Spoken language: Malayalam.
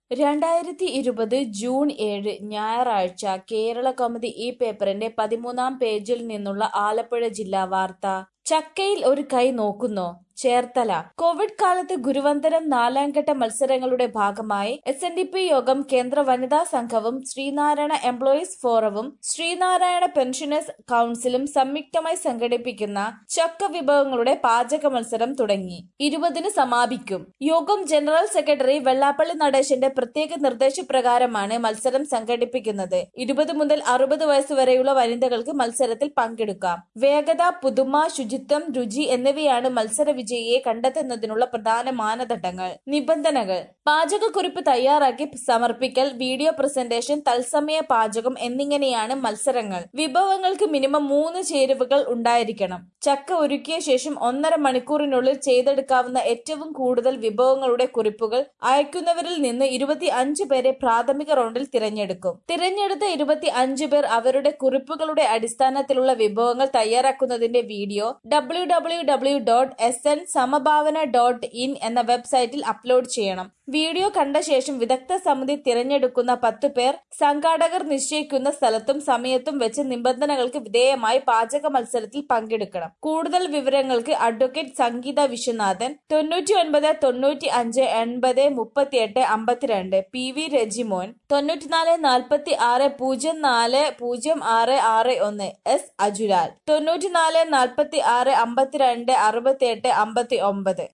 രണ്ടായിരത്തി ഇരുപത് ജൂൺ ഏഴ് ഞായറാഴ്ച കേരള കൗമുദി ഈ പേപ്പറിന്റെ പതിമൂന്നാം പേജിൽ നിന്നുള്ള ആലപ്പുഴ ജില്ലാ വാർത്ത ചക്കയിൽ ഒരു കൈ നോക്കുന്നോ ചേർത്തല കോവിഡ് കാലത്ത് ഗുരുവന്ദനം നാലാംഘട്ട മത്സരങ്ങളുടെ ഭാഗമായി എസ് എൻ ഡി പി യോഗം കേന്ദ്ര വനിതാ സംഘവും ശ്രീനാരായണ എംപ്ലോയീസ് ഫോറവും ശ്രീനാരായണ പെൻഷനേഴ്സ് കൌൺസിലും സംയുക്തമായി സംഘടിപ്പിക്കുന്ന ചക്ക വിഭവങ്ങളുടെ പാചക മത്സരം തുടങ്ങി ഇരുപതിന് സമാപിക്കും യോഗം ജനറൽ സെക്രട്ടറി വെള്ളാപ്പള്ളി നടേശന്റെ പ്രത്യേക നിർദ്ദേശപ്രകാരമാണ് മത്സരം സംഘടിപ്പിക്കുന്നത് ഇരുപത് മുതൽ അറുപത് വയസ്സുവരെയുള്ള വനിതകൾക്ക് മത്സരത്തിൽ പങ്കെടുക്കാം വേഗത പുതുമ ശുചിത്വം രുചി എന്നിവയാണ് മത്സര വിജയിയെ കണ്ടെത്തുന്നതിനുള്ള പ്രധാന മാനദണ്ഡങ്ങൾ നിബന്ധനകൾ പാചകക്കുറിപ്പ് തയ്യാറാക്കി സമർപ്പിക്കൽ വീഡിയോ പ്രസന്റേഷൻ തത്സമയ പാചകം എന്നിങ്ങനെയാണ് മത്സരങ്ങൾ വിഭവങ്ങൾക്ക് മിനിമം മൂന്ന് ചേരുവകൾ ഉണ്ടായിരിക്കണം ചക്ക ഒരുക്കിയ ശേഷം ഒന്നര മണിക്കൂറിനുള്ളിൽ ചെയ്തെടുക്കാവുന്ന ഏറ്റവും കൂടുതൽ വിഭവങ്ങളുടെ കുറിപ്പുകൾ അയക്കുന്നവരിൽ നിന്ന് ഇരുപത്തി അഞ്ച് പേരെ പ്രാഥമിക റൗണ്ടിൽ തിരഞ്ഞെടുക്കും തിരഞ്ഞെടുത്ത ഇരുപത്തി അഞ്ച് പേർ അവരുടെ കുറിപ്പുകളുടെ അടിസ്ഥാനത്തിലുള്ള വിഭവങ്ങൾ തയ്യാറാക്കുന്നതിന്റെ video W W W dot S N Samabhavana dot in എന്ന വെബ്സൈറ്റിൽ അപ്ലോഡ് ചെയ്യണം വീഡിയോ കണ്ട ശേഷം വിദഗ്ധ സമിതി തിരഞ്ഞെടുക്കുന്ന പത്ത് പേർ സംഘാടകർ നിശ്ചയിക്കുന്ന സ്ഥലത്തും സമയത്തും വെച്ച് നിബന്ധനകൾക്ക് വിധേയമായി പാചക മത്സരത്തിൽ പങ്കെടുക്കണം കൂടുതൽ വിവരങ്ങൾക്ക് അഡ്വക്കേറ്റ് സംഗീത വിശ്വനാഥൻ തൊണ്ണൂറ്റി ഒൻപത് തൊണ്ണൂറ്റി അഞ്ച് എൺപത് മുപ്പത്തിയെട്ട് അമ്പത്തിരണ്ട് പി വി രജിമോൻ തൊണ്ണൂറ്റിനാല് നാൽപ്പത്തി ആറ് പൂജ്യം നാല് പൂജ്യം ആറ് ആറ് ഒന്ന് എസ് അജുലാൽ തൊണ്ണൂറ്റിനാല് നാൽപ്പത്തി ആറ് അമ്പത്തിരണ്ട് അറുപത്തിയെട്ട് അമ്പത്തി ഒമ്പത്